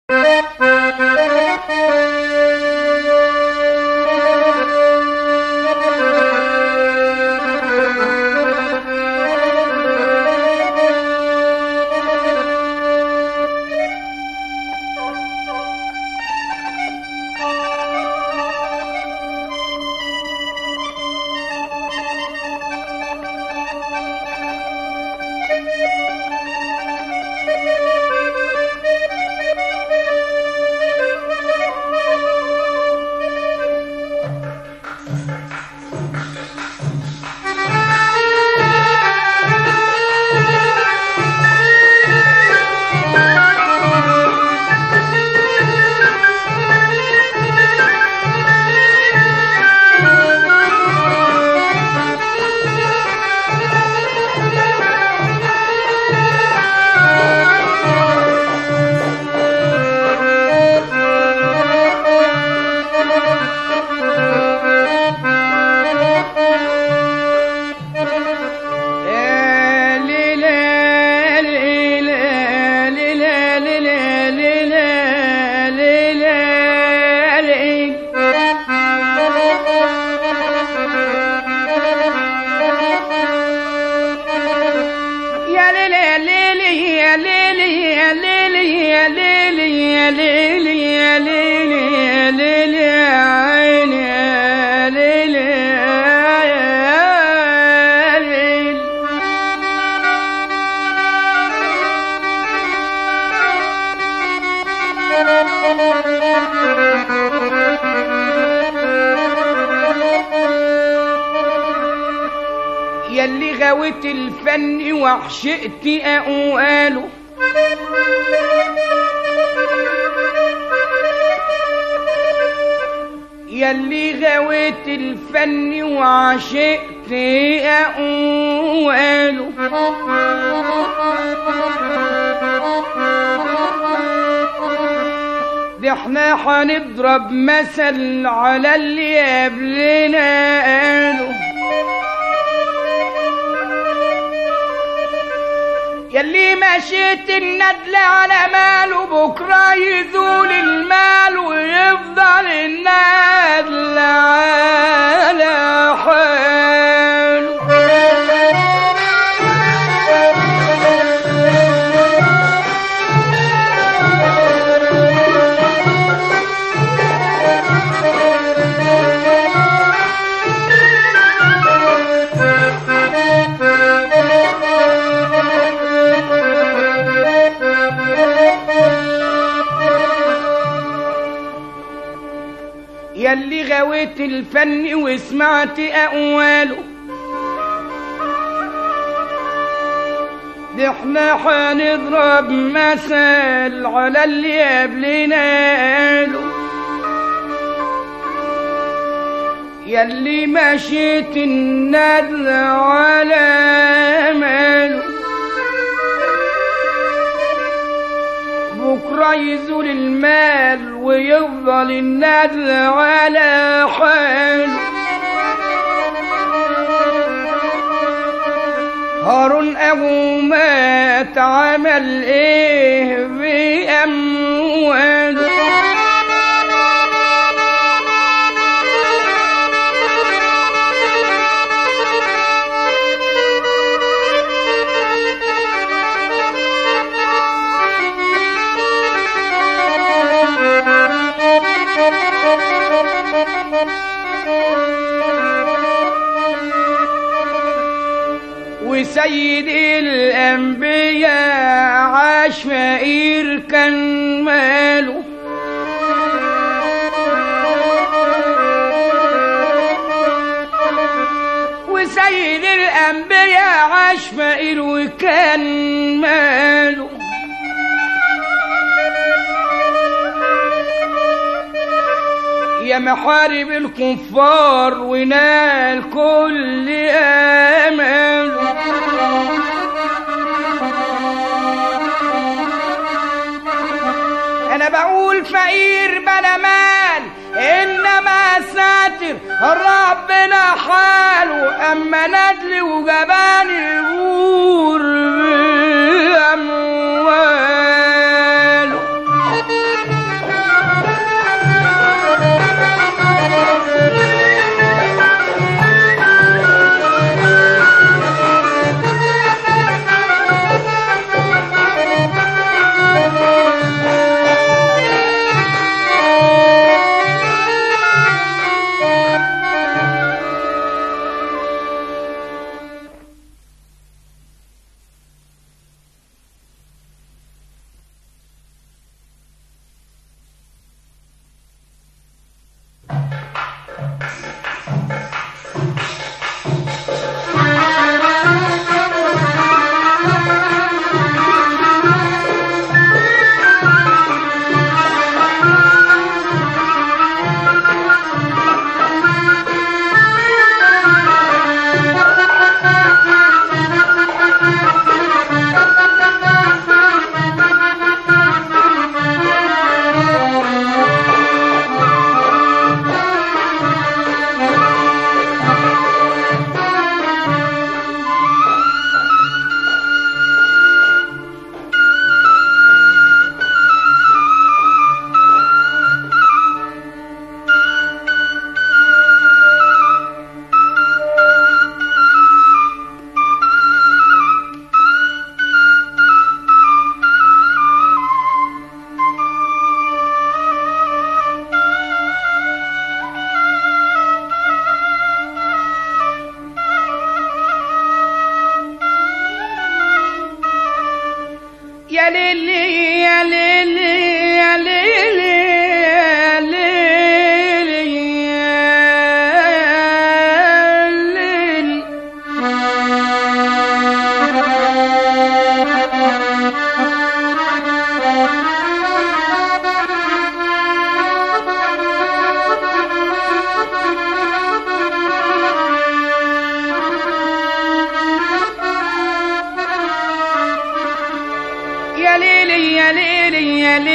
يلي غاوت الفن وعشقت أقواله يلي غاوت الفن وعشقت أقواله ده احنا حنضرب مثل على اللي قبلنا قالوا يلي مشيت الندل على ماله بكرة يزول المال ويفضل الندل على حاله يلي غويت الفن وسمعت أقواله ده احنا حنضرب مثل على اللي قبلنا قالوا يلي مشيت الندل على ماله بكرة يزول المال ويفضل الندل على حاله هارون أبو مات عمل إيه بأمواله وسيد الأنبياء عاش فقير كان ماله وسيد الأنبياء عاش فقير وكان ماله يا محارب الكفار ونال كل امل انا بقول فقير بلا مال انما ساتر ربنا حاله اما ندلي وجباني يغور بامواله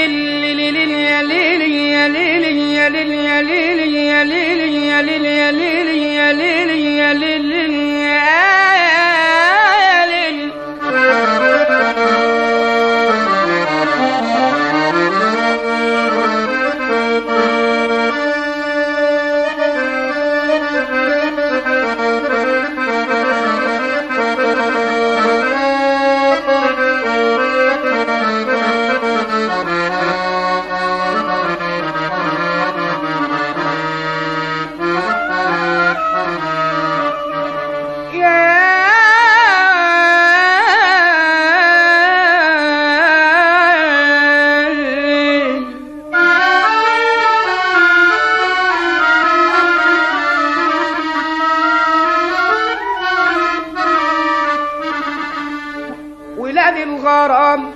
ولاد الغرام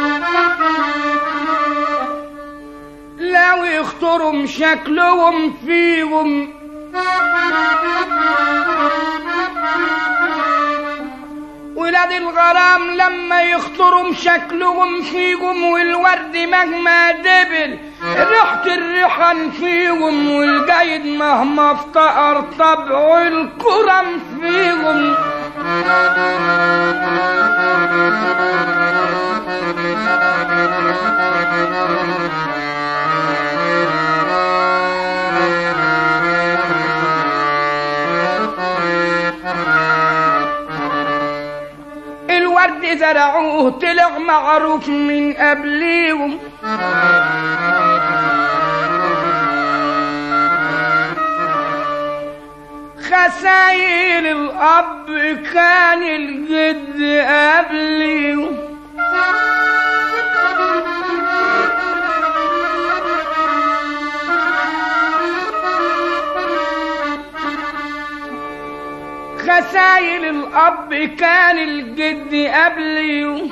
لو يخطرهم شكلهم فيهم ولاد الغرام لما يخطرهم شكلهم فيهم والورد مهما دبل ريحة الريحان فيهم والجيد مهما افتقر طبعه الكرم فيهم الورد زرعوه طلع معروف من قبليهم خساير الأب كان الجد قبليهم خساير الأب كان الجد قبلي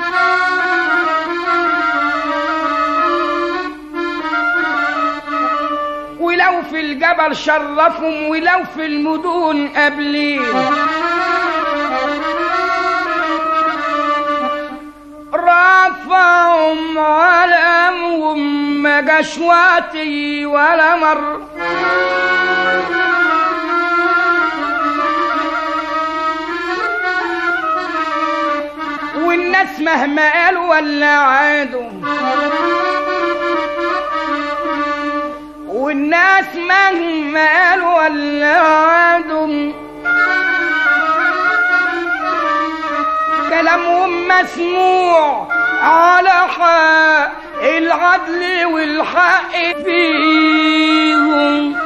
ولو في الجبل شرفهم ولو في المدن قبلي رفعهم علمهم ما جاش وقتي ولا مر والناس مهما قالوا ولا عادوا والناس مهما قالوا ولا عادوا كلامهم مسموع على حق العدل والحق فيهم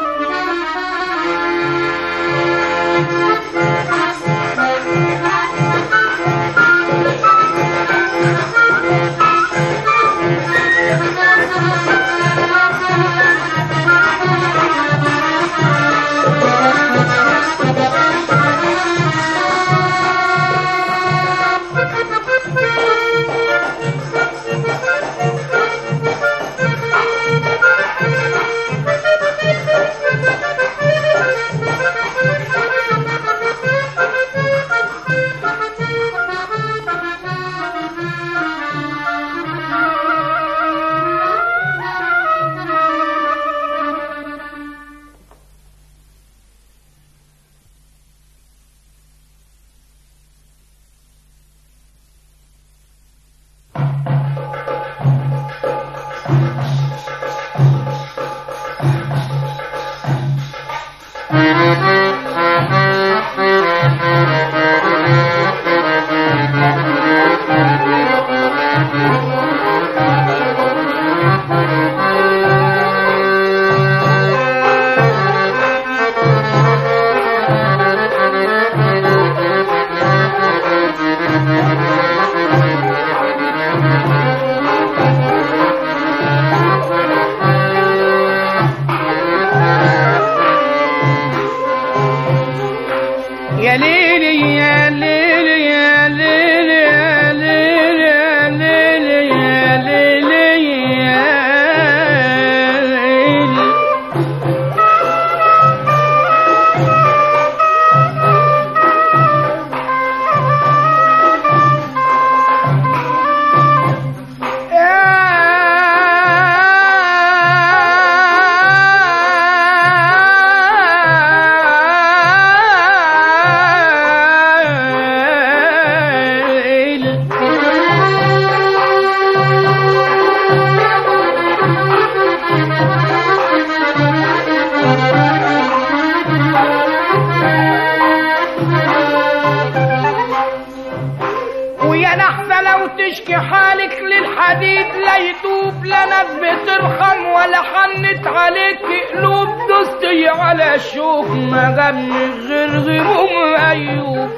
الشوق ما غم غير غموم أيوب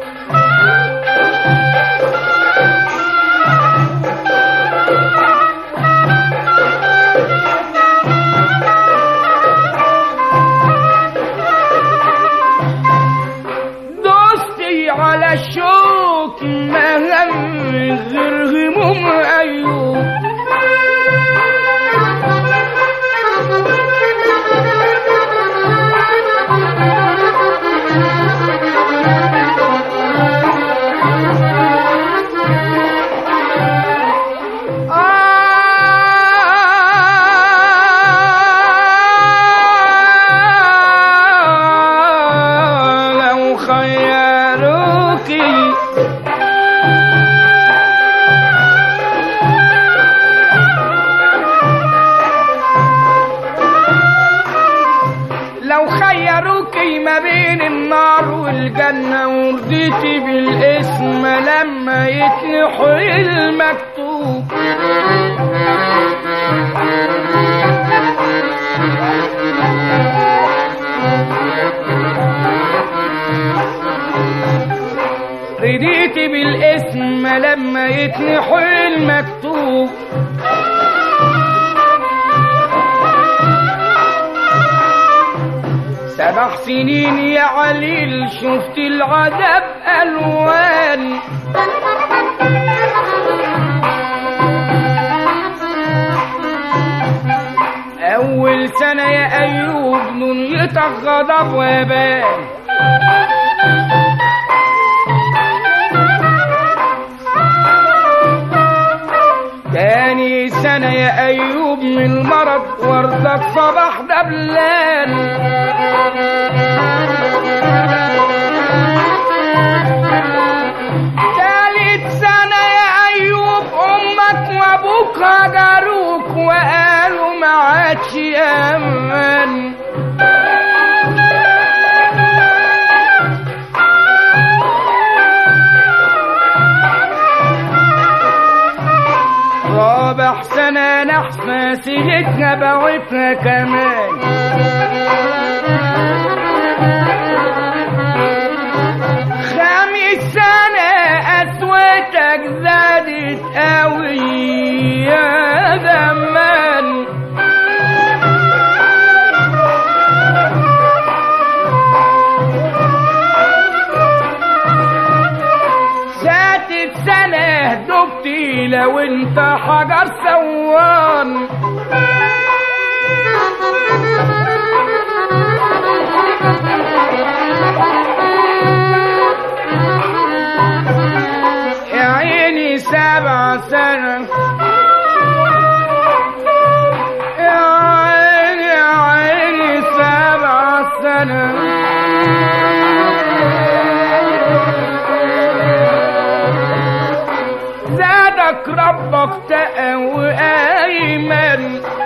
دوستي على الشوك ما هم غير هموم أيوب آه لو خيروكي لو خيروكي ما بين النار والجنة ورضيتي بالاسم لما يتنحوا المكتوب رضيتي بالاسم لما يتنحوا المكتوب سبع سنين يا عليل شفت العذاب ألوان أول سنة يا أيوب دنيتك غضب وبان تاني سنة يا أيوب من المرض وردك صباح دبلان تالت سنة يا أيوب أمك وأبوك هجروك وقالوا ما عادش أمان رابع سنة نحسة سيدتنا بعتنا كمان خامس سنة أسوتك زادت قوي يا زمان ساتت سنة دبتي لو انت حجر سوان يا عيني سبع سنة يا عيني يا عيني سبع سنة زادك ربك تقى وأيمن